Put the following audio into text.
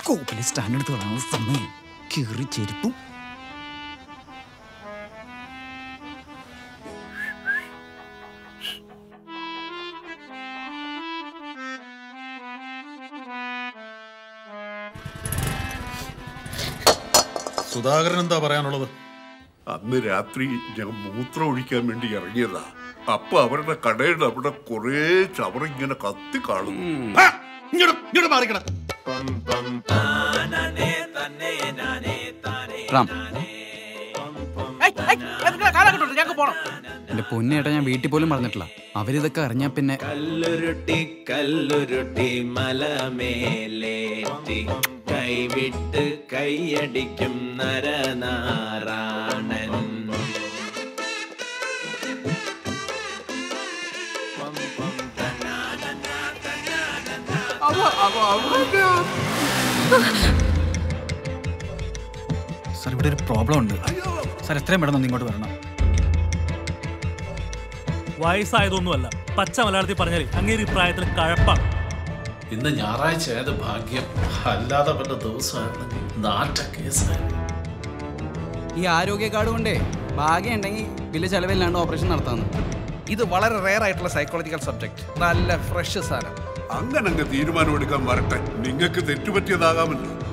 കോപ്പിലെ stand എടുത്ത് കളയാനുള്ള സമയം കീറി ചെരുപ്പും സുധാകരൻ എന്താ പറയാനുള്ളത് അന്ന് രാത്രി ഞാൻ മൂത്രം ഒഴിക്കാൻ വേണ്ടി ഇറങ്ങിയതാ അപ്പൊ അവരുടെ കടയുടെ അവിടെ കുറേ ചവറിങ്ങനെ കത്തി കാണുന്നു ആ, ഇങ്ങോട്ട് ഇങ്ങോട്ട് മാറിക്കണം റാം ഞങ്ങൾക്ക് പോണം എന്റെ പൊന്നേട്ടാ ഞാൻ വീട്ടിൽ പോലും പറഞ്ഞിട്ടില്ല അവരിതൊക്കെ അറിഞ്ഞാ പിന്നെ കല്ലുരുട്ടി കല്ലുരുട്ടി മലമേലേറ്റി കൈവിട്ട് കൈയടിക്കും നരനാരായണൻ സാർ ഇവിടെ ഒരു പ്രോബ്ലം ഉണ്ട് സാർ എത്രയും പെട്ടെന്ന് ഒന്ന് ഇങ്ങോട്ട് വരണം വയസ്സായതൊന്നുമല്ല പച്ച മലയാളത്തിൽ പറഞ്ഞാൽ അങ്ങേര് ഈ പ്രായത്തിൽ കഴപ്പാണ് ഇന്ന് ഞായറാഴ്ച ആയത് ഭാഗ്യം അല്ലാതെ വല്ല ദിവസമായിരുന്നെങ്കിൽ നാട്ട കേസായിരുന്നു ഈ ആരോഗ്യ കാർഡ് കൊണ്ടേ ഭാഗ്യം ഉണ്ടെങ്കിൽ വലിയ ചെലവില്ലാണ്ട് ഓപ്പറേഷൻ നടത്താന്ന് ഇത് വളരെ റെയർ ആയിട്ടുള്ള സൈക്കോളജിക്കൽ സബ്ജക്ട് നല്ല ഫ്രഷ് സാധനം അങ്ങനെ അങ്ങ് തീരുമാനം എടുക്കാൻ വരട്ടെ നിങ്ങൾക്ക് തെറ്റുപറ്റിയതാകാമല്ലോ